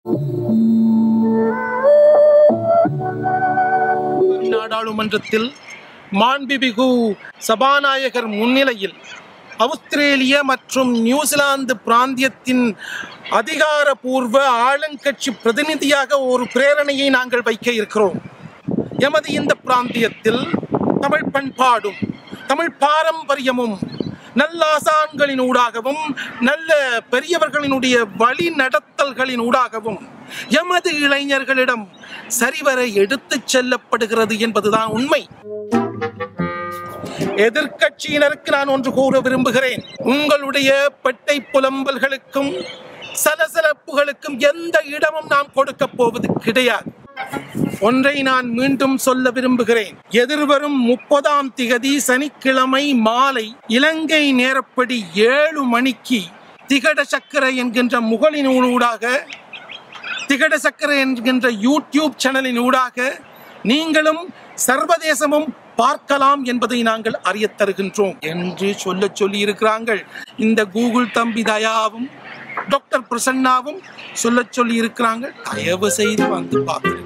நாடாளுமன்றத்தில் மாண்புமிகு சபாநாயகர் முன்னிலையில் ஆஸ்திரேலிய மற்றும் நியூசிலாந்து பிராந்தியத்தின் அதிகாரபூர்வ ஆளுங்கட்சி பிரதிநிதியாக ஒரு பிரேரணையை நாங்கள் வைக்க இருக்கிறோம் எமது இந்த பிராந்தியத்தில் தமிழ் பண்பாடும் தமிழ் பாரம்பரியமும் நல்ல ஆசான்களின் ஊடாகவும் நல்ல பெரியவர்களினுடைய வழி நடத்தல்களின் ஊடாகவும் எமது இளைஞர்களிடம் சரிவர எடுத்துச் செல்லப்படுகிறது என்பதுதான் உண்மை எதிர்க்கட்சியினருக்கு நான் ஒன்று கூற விரும்புகிறேன் உங்களுடைய பெட்டை புலம்பல்களுக்கும் சலசலப்புகளுக்கும் எந்த இடமும் நாம் கொடுக்க போவது கிடையாது ஒன்றை நான் மீண்டும் சொல்ல விரும்புகிறேன் எதிர்வரும் முப்பதாம் திகதி சனிக்கிழமை மாலை இலங்கை நேரப்படி ஏழு மணிக்கு திகட சக்கர என்கின்ற முகலின் ஊடாக திகட சக்கர என்கின்ற யூடியூப் சேனலின் ஊடாக நீங்களும் சர்வதேசமும் பார்க்கலாம் என்பதை நாங்கள் அறியத் தருகின்றோம் என்று சொல்ல சொல்லி இருக்கிறார்கள் இந்த கூகுள் தம்பி தயாவும் டாக்டர் பிரசன்னாவும் சொல்ல சொல்லி இருக்கிறாங்க தயவு செய்து வந்து பார்த்து